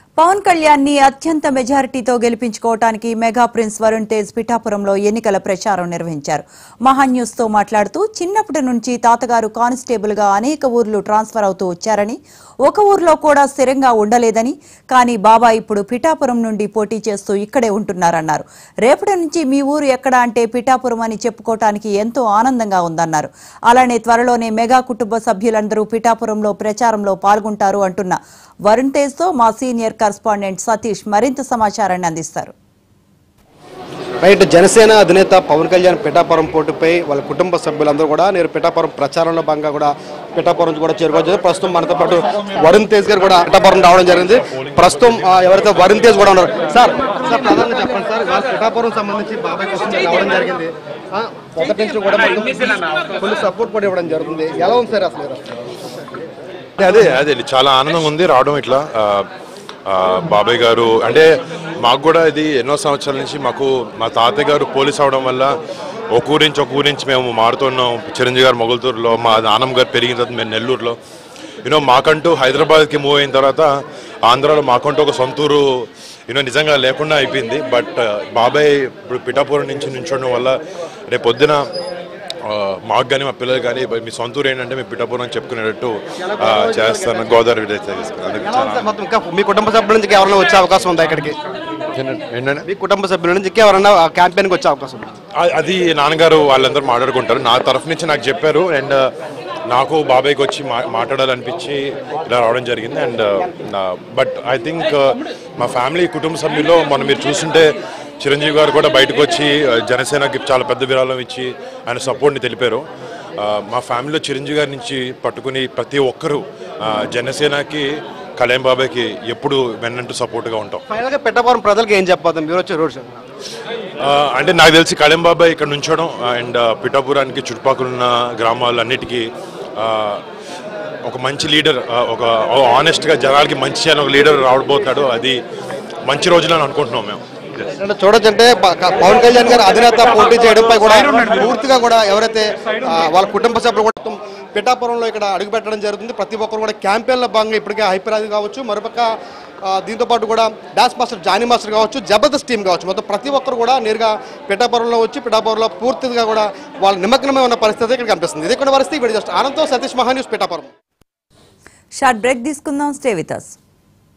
పవన్ కళ్యాణ్ ని అత్యంత మెజారిటీతో గెలిపించుకోవటానికి మెగా ప్రిన్స్ వరుణ్ తేజ్ పిఠాపురంలో ఎన్నికల ప్రచారం నిర్వహించారు మహాన్ న్యూస్ తో మాట్లాడుతూ చిన్నప్పటి నుంచి తాతగారు కానిస్టేబుల్ గా అనేక ఊర్లు ట్రాన్స్ఫర్ అవుతూ వచ్చారని ఒక ఊర్లో కూడా స్థిరంగా ఉండలేదని కానీ బాబా ఇప్పుడు పిఠాపురం నుండి పోటీ చేస్తూ ఇక్కడే ఉంటున్నారన్నారు రేపటి నుంచి మీ ఊరు ఎక్కడ అంటే పిఠాపురం అని చెప్పుకోవటానికి ఎంతో ఆనందంగా ఉందన్నారు అలానే త్వరలోనే మెగా కుటుంబ సభ్యులందరూ పిఠాపురంలో ప్రచారంలో పాల్గొంటారు అంటున్న వరుణ్ తేజ్తో మా సీనియర్ కరస్పాండెంట్ సతీష్ మరింత సమాచారాన్ని అందిస్తారు రైట్ జనసేన అధినేత పవన్ కళ్యాణ్ పిఠాపురం పోటీపై వాళ్ళ కుటుంబ సభ్యులందరూ కూడా నేను పిఠాపురం ప్రచారంలో భాగంగా కూడా పిఠాపురం నుంచి కూడా చేరుకోవచ్చు ప్రస్తుతం మనతో పాటు వరుణ్ తేజ్ గారు కూడా పిఠాపురం రావడం జరిగింది ప్రస్తుతం ఆ, ఎవరైతే వరుణ్ తేజ్ కూడా ఉన్నారు సార్ సార్ ప్రధానంగా చెప్పండి సార్ ఇవాళ పిఠాపురం సంబంధించి బాబాయ్ కోసం మీరు రావడం జరిగింది ఆ, మొదటి నుంచి కూడా ఫుల్ సపోర్ట్ కూడా ఇవ్వడం జరుగుతుంది ఎలా ఉంది సార్ అసలు అదే అదే చాలా ఆనందంగా ఉంది రావడం ఇట్లా ఆ, ఆ, బాబాయ్ గారు అంటే మాకు కూడా ఇది ఎన్నో సంవత్సరాల నుంచి మాకు మా తాతయ్య గారు పోలీస్ అవడం వల్ల ఒక ఊరి నుంచి ఒక ఊరి నుంచి మేము మారుతున్నాం చిరంజీవి గారు మొగల్తూరులో మా నాన్నమ్మ గారు పెరిగిన తర్వాత మేము నెల్లూరులో యూనో మాకంటూ హైదరాబాద్కి మూవ్ అయిన తర్వాత ఆంధ్రాలో మాకంటూ ఒక సొంత ఊరు యూనో నిజంగా లేకుండా అయిపోయింది బట్ బాబాయ్ ఇప్పుడు పిఠాపురం నుంచి నుంచోవడం వల్ల రేపు పొద్దున ఆ, మాకు కానీ మా పిల్లలు కానీ మీ సొంత ఊరు ఏంటంటే మేము పిఠాపురం అని చెప్పుకునేటట్టు ఆ, చేస్తాను గోదావరి విలేజ్ చేసుకున్నాను అందుకు ఎలా ఉంది చాలా సార్ మొత్తం ఇంకా మీ కుటుంబ సభ్యుల నుంచి ఎవరైనా వచ్చే అవకాశం ఉందా ఇక్కడికి ఏంటంటే మీ కుటుంబ సభ్యుల నుంచి ఇంకెవరైనా క్యాంపెయిన్కి వచ్చే అవకాశం ఉందా ఆ- అది నాన్నగారు వాళ్ళందరూ మాట్లాడుకుంటారు నా తరఫు నుంచి నాకు చెప్పారు అండ్ నాకు బాబాయ్కి వచ్చి మా మాట్లాడాలనిపించి ఇలా రావడం జరిగింది అండ్ బట్ ఐ థింక్ మా ఫ్యామిలీ కుటుంబ సభ్యుల్లో మనం మీరు చూస్తుంటే చిరంజీవి గారు కూడా బయటకు వచ్చి ఆ, జనసేనకి చాలా పెద్ద విరాళం ఇచ్చి ఆయన సపోర్ట్ని తెలిపారు ఆ, మా ఫ్యామిలీలో చిరంజీవి గారి నుంచి పట్టుకుని ప్రతి ఒక్కరూ ఆ, జనసేనకి కళ్యాణ్ బాబాయ్కి ఎప్పుడు వెన్నంటూ సపోర్ట్గా ఉంటాం ఫైనల్ గా పెట్టబోరం ప్రజలకు ఏం చెప్పొద్దాం మీరు వచ్చే రోడ్ షో ఆ, అంటే నాకు తెలిసి కళ్యాణ్ బాబాయ్ ఇక్కడ నుంచోడం అండ్ పిఠాపురానికి చుట్టుపక్కల ఉన్న గ్రామాలన్నిటికీ ఆ, ఒక మంచి లీడర్ ఒక ఆనెస్ట్గా జనాలకి మంచి చేయని ఒక లీడర్ రావబోతున్నాడు అది మంచి రోజులు అని అనుకుంటున్నాం మేము అంటే చూడొచ్చంటే ప- క- పవన్ కళ్యాణ్ గారు అధినేత పోటీ చేయడంపై కూడా పూర్తిగా కూడా ఎవరైతే ఆ, వాళ్ళ కుటుంబ సభ్యులు కూడా మొత్తం పిఠాపురంలో ఇక్కడ అడుగు పెట్టడం జరుగుతుంది ప్రతి ఒక్కరు కూడా క్యాంపెయిన్లో భాగంగా ఇప్పటికే హైపరాది కావచ్చు మరోపక్క ఆ, దీంతో పాటు కూడా డాన్స్ మాస్టర్ జానీ మాస్టర్ కావచ్చు జబర్దస్త్ టీం కావచ్చు మొత్తం ప్రతి ఒక్కరు కూడా నేరుగా పిఠాపురంలో వచ్చి పిఠాపురంలో పూర్తిగా కూడా వాళ్ళ నిమగ్నమే ఉన్న పరిస్థితి ఇక్కడ కనిపిస్తుంది ఇది కూడా పరిస్థితి ఇప్పుడు జస్ట్ ఆనంతో Satish Maha news Pithapuram short break తీసుకుందాం స్టే విత్ అస్